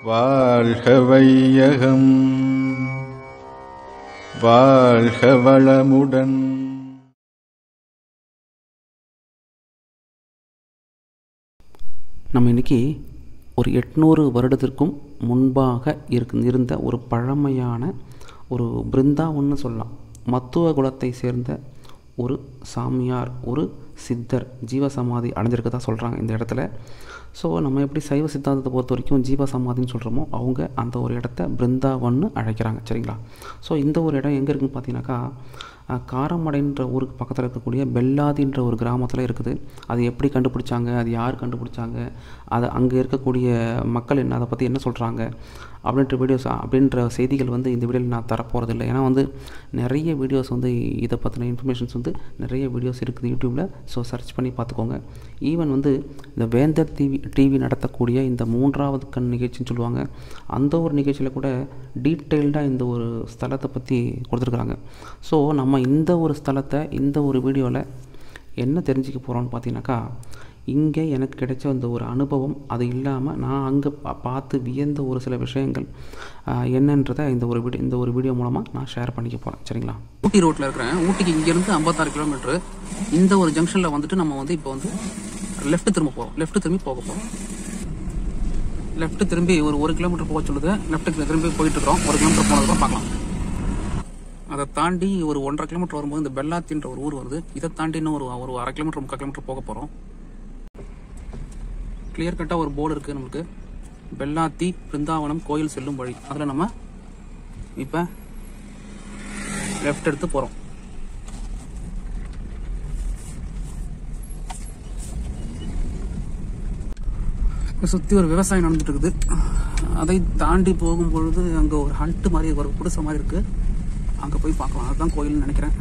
வாழ்க வையகம் வாழ்க வளமுடன் நம்ம இன்றைக்கி ஒரு எட்நூறு வருடத்திற்கும் முன்பாக இருக்கு இருந்த ஒரு பழமையான ஒரு பிருந்தாவன்னு சொல்லலாம் மத்துவ குலத்தை சேர்ந்த ஒரு சாமியார் ஒரு சித்தர் ஜீவசமாதி அடைஞ்சிருக்கதா சொல்கிறாங்க இந்த இடத்துல ஸோ நம்ம எப்படி சைவ சித்தாந்தத்தை பொறுத்த வரைக்கும் ஜீவசமாதின்னு சொல்கிறோமோ அவங்க அந்த ஒரு இடத்த பிருந்தாவன்னு அழைக்கிறாங்க சரிங்களா ஸோ இந்த ஒரு இடம் எங்கே இருக்குன்னு பார்த்தீங்கன்னாக்கா அஹ், காரமடைன்ற ஊருக்கு பக்கத்தில் இருக்கக்கூடிய பெல்லாதின்ற ஒரு கிராமத்தில் இருக்குது அது எப்படி கண்டுபிடிச்சாங்க அது யார் கண்டுபிடிச்சாங்க அது அங்கே இருக்கக்கூடிய மக்கள் என்ன அதை பற்றி என்ன சொல்கிறாங்க அப்படின்ற வீடியோஸ் அப்படின்ற செய்திகள் வந்து இந்த வீடியோவில் நான் தரப்போகிறதில்ல ஏன்னா வந்து நிறைய வீடியோஸ் வந்து இதை பற்றின இன்ஃபர்மேஷன்ஸ் வந்து நிறைய வீடியோஸ் இருக்குது யூடியூப்பில் ஸோ சர்ச் பண்ணி பார்த்துக்கோங்க ஈவன் வந்து இந்த வேந்தர் டிவி டிவி நடத்தக்கூடிய இந்த மூன்றாவது கண் நிகழ்ச்சின்னு சொல்லுவாங்க அந்த ஒரு நிகழ்ச்சியில் கூட டீட்டெயில்டாக இந்த ஒரு ஸ்தலத்தை பற்றி கொடுத்துருக்குறாங்க ஸோ நம்ம இந்த ஒரு ஸ்தலத்தை இந்த ஒரு வீடியோவில் என்ன தெரிஞ்சுக்க போகிறோம்னு பார்த்தீங்கன்னாக்கா இங்கே எனக்கு கிடைச்ச அந்த ஒரு அனுபவம் அது இல்லாமல் நான் அங்கே பா- பார்த்து வியந்த ஒரு சில விஷயங்கள் ஆஹ், என்னன்றதை இந்த ஒரு வீடியோ இந்த ஒரு வீடியோ மூலமாக நான் ஷேர் பண்ணிக்க போகிறேன் சரிங்களா ஊட்டி ரோட்ல இருக்கிறேன் ஊட்டிக்கு இங்கிருந்து ஐம்பத்தாறு கிலோமீட்டர் இந்த ஒரு ஜங்ஷன்ல வந்துட்டு நம்ம வந்து இப்போ வந்து லெஃப்ட் திரும்ப போறோம் லெஃப்ட் திரும்பி போக போறோம் லெஃப்ட் திரும்பி ஒரு ஒரு கிலோமீட்டர் போக சொல்லுது லெஃப்ட் திரும்பி போயிட்டு இருக்கிறோம் ஒரு கிலோமீட்டர் போனதுக்கு பார்க்கலாம் அதை தாண்டி ஒரு ஒன்றரை கிலோமீட்டர் வரும்போது இந்த பெல்லாத்தின்ற ஒரு ஊர் வருது இதை தாண்டி இன்னும் ஒரு ஒரு அரை கிலோமீட்டர் முக்கால் கிலோமீட்டர் போக போறோம் கிளியர் கட்டா ஒரு போர்டு இருக்கு நமக்கு பெல்லாத்தி பிருந்தாவனம் கோயில் செல்லும் வழி அதுல நம்ம இப்ப லெஃப்ட் எடுத்து போறோம் இங்க சுத்தி ஒரு விவசாயம் நடந்துட்டு இருக்குது அதை தாண்டி போகும் பொழுது அங்க ஒரு ஹண்ட் மாதிரி ஒரு குடிசை மாதிரி இருக்கு அங்க போய் பார்க்கலாம் அதுதான் கோயில்னு நினைக்கிறேன்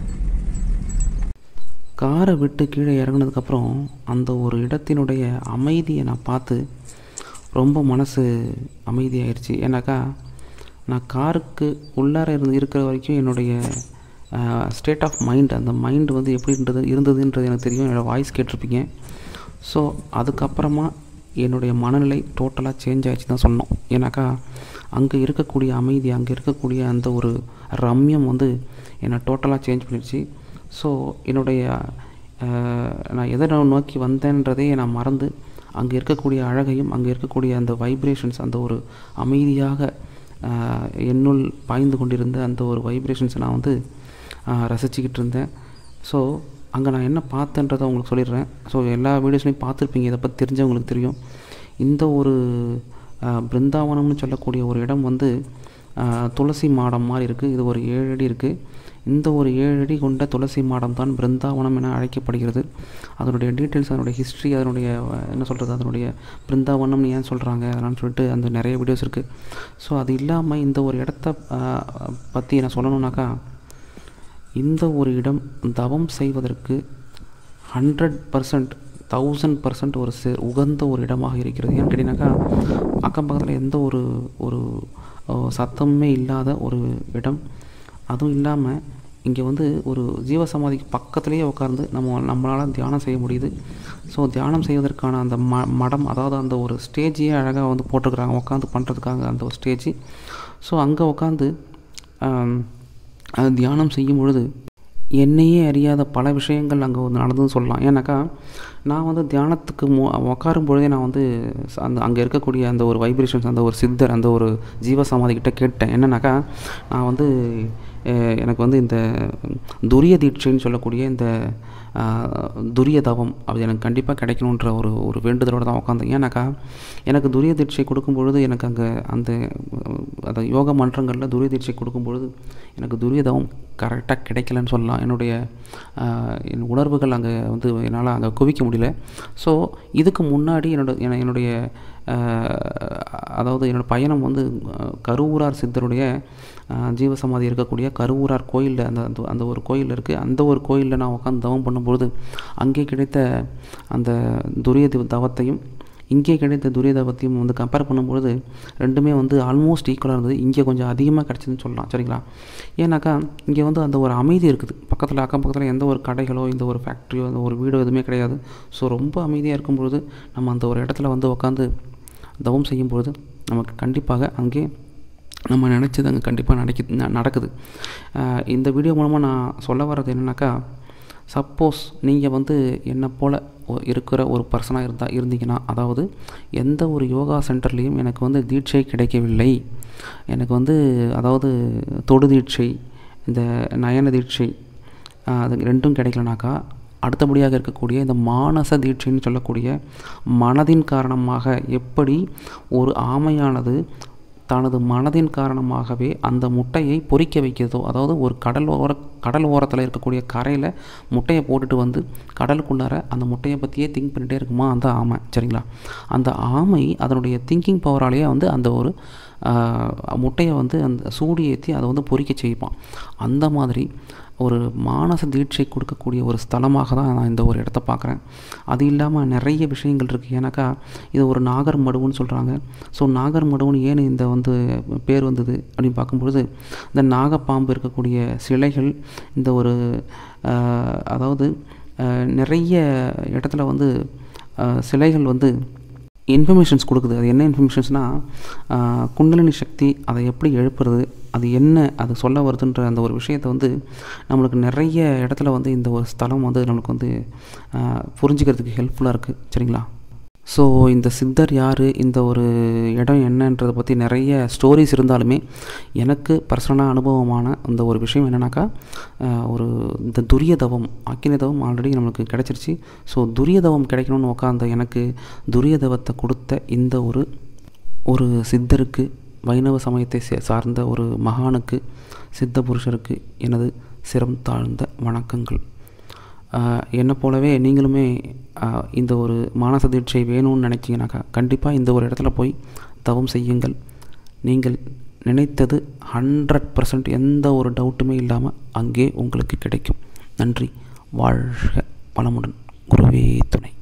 காரை விட்டு கீழே இறங்குனதுக்கப்புறம் அந்த ஒரு இடத்தினுடைய அமைதியை நான் பார்த்து ரொம்ப மனசு அமைதியாயிருச்சு ஏன்னாக்கா நான் காருக்கு உள்ளார இருந்து இருக்கிற வரைக்கும் என்னுடைய ஸ்டேட் ஆஃப் மைண்ட் அந்த மைண்ட் வந்து எப்படி இருந்தது இருந்ததுன்றது எனக்கு தெரியும் என்னோடய வாய்ஸ் கேட்டிருப்பீங்க ஸோ அதுக்கப்புறமா என்னுடைய மனநிலை டோட்டலாக சேஞ்ச் ஆயிடுச்சு தான் சொன்னோம் ஏன்னாக்கா அங்கே இருக்கக்கூடிய அமைதி அங்கே இருக்கக்கூடிய அந்த ஒரு ரம்யம் வந்து என்னை டோட்டலாக சேஞ்ச் பண்ணிடுச்சு ஸோ என்னுடைய அஹ், நான் எதை நான் நோக்கி வந்தேன்றதே நான் மறந்து அங்கே இருக்கக்கூடிய அழகையும் அங்கே இருக்கக்கூடிய அந்த வைப்ரேஷன்ஸ் அந்த ஒரு அமைதியாக அஹ், என்னுள் பாய்ந்து கொண்டிருந்த அந்த ஒரு வைப்ரேஷன்ஸை நான் வந்து அஹ், ரசிச்சுக்கிட்டு இருந்தேன் ஸோ அங்கே நான் என்ன பார்த்தேன்றதை உங்களுக்கு சொல்லிடுறேன் ஸோ எல்லா வீடியோஸ்லையும் பார்த்துருப்பீங்க இதை பற்றி தெரிஞ்சவங்களுக்கு தெரியும் இந்த ஒரு அஹ், பிருந்தாவனம்னு சொல்லக்கூடிய ஒரு இடம் வந்து அஹ், துளசி மாடம் மாதிரி இருக்குது இது ஒரு ஏழு அடி இருக்குது இந்த ஒரு ஏழு அடி கொண்ட துளசி மாடம் தான் பிருந்தாவனம் என அழைக்கப்படுகிறது அதனுடைய டீட்டெயில்ஸ் அதனுடைய ஹிஸ்ட்ரி அதனுடைய அஹ், என்ன சொல்கிறது அதனுடைய பிருந்தாவனம்னு ஏன் சொல்கிறாங்க அதெல்லாம் சொல்லிட்டு அந்த நிறைய வீடியோஸ் இருக்குது ஸோ அது இல்லாமல் இந்த ஒரு இடத்த அஹ், பற்றி நான் சொல்லணுன்னாக்கா இந்த ஒரு இடம் தவம் செய்வதற்கு ஹண்ட்ரட் பர்சன்ட் தௌசண்ட் பர்சன்ட் ஒரு சே உகந்த ஒரு இடமாக இருக்கிறது ஏன்னு கேட்டிங்கனாக்கா அக்கம் பக்கத்தில் எந்த ஒரு ஒரு அஹ், சத்தமுமே இல்லாத ஒரு இடம் அதுவும் இல்லாமல் இங்கே வந்து ஒரு ஜீவசமாதிக்கு பக்கத்துலேயே உட்கார்ந்து நம்ம நம்மளால் தியானம் செய்ய முடியுது ஸோ தியானம் செய்வதற்கான அந்த ம மடம் அதாவது அந்த ஒரு ஸ்டேஜையே அழகாக வந்து போட்டிருக்கிறாங்க உட்காந்து பண்ணுறதுக்காக அந்த ஒரு ஸ்டேஜ் ஸோ அங்கே உட்காந்து அது தியானம் செய்யும் பொழுது என்னையே அறியாத பல விஷயங்கள் அங்கே வந்து நடந்ததுன்னு சொல்லலாம் ஏன்னாக்கா நான் வந்து தியானத்துக்கு மு உட்காரும் பொழுதே நான் வந்து ச- அந்த அங்கே இருக்கக்கூடிய அந்த ஒரு வைப்ரேஷன்ஸ் அந்த ஒரு சித்தர் அந்த ஒரு ஜீவசமாதி கிட்ட கேட்டேன் என்னன்னாக்கா நான் வந்து அஹ், எனக்கு வந்து இந்த துரிய தீட்சைன்னு சொல்லக்கூடிய இந்த ஆஹ், துரிய தவம் அது எனக்கு கண்டிப்பாக கிடைக்கணுன்ற ஒரு ஒரு வேண்டுதலோடு தான் உட்காந்தேன் ஏன்னாக்கா எனக்கு துரிய தீட்சை கொடுக்கும் பொழுது எனக்கு அங்கே அந்த அஹ், அந்த யோக மன்றங்களில் துரிய தீட்சை கொடுக்கும் பொழுது எனக்கு துரிய தவம் கரெக்டாக கிடைக்கலன்னு சொல்லலாம் என்னுடைய ஆஹ், என் உணர்வுகள் அங்கே வந்து என்னால் அங்கே குவிக்க முடியல ஸோ இதுக்கு முன்னாடி என்னோட என- என்னுடைய ஆஹ், அதாவது என்னோடய பயணம் வந்து அஹ், கருவூரார் சித்தருடைய ஆஹ், ஜீவசமாதி இருக்கக்கூடிய கருவூரார் கோயிலில் அந்த அந்த- அந்த ஒரு கோயில் இருக்குது அந்த ஒரு கோயிலில் நான் உட்காந்து தவம் பண்ணும்பொழுது அங்கே கிடைத்த அந்த துரிய தி- தவத்தையும் இங்கே கிடைத்த துரிய தவத்தையும் வந்து கம்பேர் பண்ணும்பொழுது ரெண்டுமே வந்து ஆல்மோஸ்ட் ஈக்குவலாக இருந்தது இங்கே கொஞ்சம் அதிகமாக கிடச்சிதுன்னு சொல்லலாம் சரிங்களா ஏன்னாக்கா இங்கே வந்து அந்த ஒரு அமைதி இருக்குது பக்கத்தில் அக்கம் பக்கத்தில் எந்த ஒரு கடைகளோ இந்த ஒரு ஃபேக்ட்ரியோ இந்த ஒரு வீடோ எதுவுமே கிடையாது ஸோ ரொம்ப அமைதியாக இருக்கும்பொழுது நம்ம அந்த ஒரு இடத்துல வந்து உட்காந்து தவம் செய்யும் பொழுது நமக்கு கண்டிப்பாக அங்கே நம்ம நினச்சது அங்கே கண்டிப்பாக நடக்கி ந- நடக்குது ஆஹ் இந்த வீடியோ மூலமாக நான் சொல்ல வர்றது என்னென்னாக்கா சப்போஸ் நீங்கள் வந்து என்னை போல் ஒ- இருக்கிற ஒரு பர்சனாக இருந்தால் இருந்தீங்கன்னா அதாவது எந்த ஒரு யோகா சென்டர்லேயும் எனக்கு வந்து தீட்சை கிடைக்கவில்லை எனக்கு வந்து அதாவது தொடு தீட்சை இந்த நயன தீட்சை ஆஹ் அது ரெண்டும் கிடைக்கலனாக்கா அடுத்தபடியாக இருக்கக்கூடிய இந்த மானச தீட்சைன்னு சொல்லக்கூடிய மனதின் காரணமாக எப்படி ஒரு ஆமையானது தனது மனதின் காரணமாகவே அந்த முட்டையை பொரிக்க வைக்கிறதோ அதாவது ஒரு கடல் ஓர கடல் ஓரத்தில் இருக்கக்கூடிய கரையில் முட்டையை போட்டுட்டு வந்து கடலுக்குள்ளார அந்த முட்டையை பற்றியே திங்க் பண்ணிகிட்டே இருக்குமா அந்த ஆமை சரிங்களா அந்த ஆமை அதனுடைய திங்கிங் பவராலேயே வந்து அந்த ஒரு ஆஹ், முட்டையை வந்து அந்த சூடு ஏற்றி அதை வந்து பொரிக்க செய்வான் அந்த மாதிரி ஒரு மானச தீட்சை கொடுக்கக்கூடிய ஒரு ஸ்தலமாக தான் நான் இந்த ஒரு இடத்த பார்க்குறேன் அது இல்லாமல் நிறைய விஷயங்கள் இருக்குது ஏன்னாக்கா இது ஒரு நாகர் மடுவுன்னு சொல்கிறாங்க ஸோ நாகர் மடுவுன்னு ஏன் இந்த வந்து பேர் வந்தது அப்படின்னு பார்க்கும்பொழுது இந்த நாகப்பாம்பு இருக்கக்கூடிய சிலைகள் இந்த ஒரு ஆஹ், அதாவது ஆஹ், நிறைய இடத்துல வந்து ஆஹ், சிலைகள் வந்து இன்ஃபர்மேஷன்ஸ் கொடுக்குது அது என்ன இன்ஃபர்மேஷன்ஸ்னால் குண்டலினி சக்தி அதை எப்படி எழுப்புறது அது என்ன அது சொல்ல வருதுன்ற அந்த ஒரு விஷயத்தை வந்து நம்மளுக்கு நிறைய இடத்துல வந்து இந்த ஒரு ஸ்தலம் வந்து நம்மளுக்கு வந்து ஆஹ், புரிஞ்சுக்கிறதுக்கு ஹெல்ப்ஃபுல்லாக இருக்குது சரிங்களா ஸோ இந்த சித்தர் யார் இந்த ஒரு இடம் என்னன்றதை பற்றி நிறைய ஸ்டோரிஸ் இருந்தாலுமே எனக்கு பர்சனலாக அனுபவமான அந்த ஒரு விஷயம் என்னன்னாக்கா ஆஹ், ஒரு இந்த துரிய தவம் அக்கினி தவம் ஆல்ரெடி நம்மளுக்கு கிடச்சிருச்சு ஸோ துரிய தவம் கிடைக்கணும்னு உட்காந்த எனக்கு துரிய தவத்தை கொடுத்த இந்த ஒரு ஒரு சித்தருக்கு வைணவ சமயத்தை சே- சார்ந்த ஒரு மகானுக்கு சித்த புருஷருக்கு எனது சிரம் தாழ்ந்த வணக்கங்கள் ஆஹ் என்னை போலவே நீங்களுமே ஆஹ் இந்த ஒரு மானச தீட்சை வேணும்னு நினைச்சீங்கனாக்கா கண்டிப்பாக இந்த ஒரு இடத்துல போய் தவம் செய்யுங்கள் நீங்கள் நினைத்தது ஹண்ட்ரட் பர்சன்ட் எந்த ஒரு டவுட்டுமே இல்லாமல் அங்கே உங்களுக்கு கிடைக்கும் நன்றி வாழ்க பலமுடன் குருவே துணை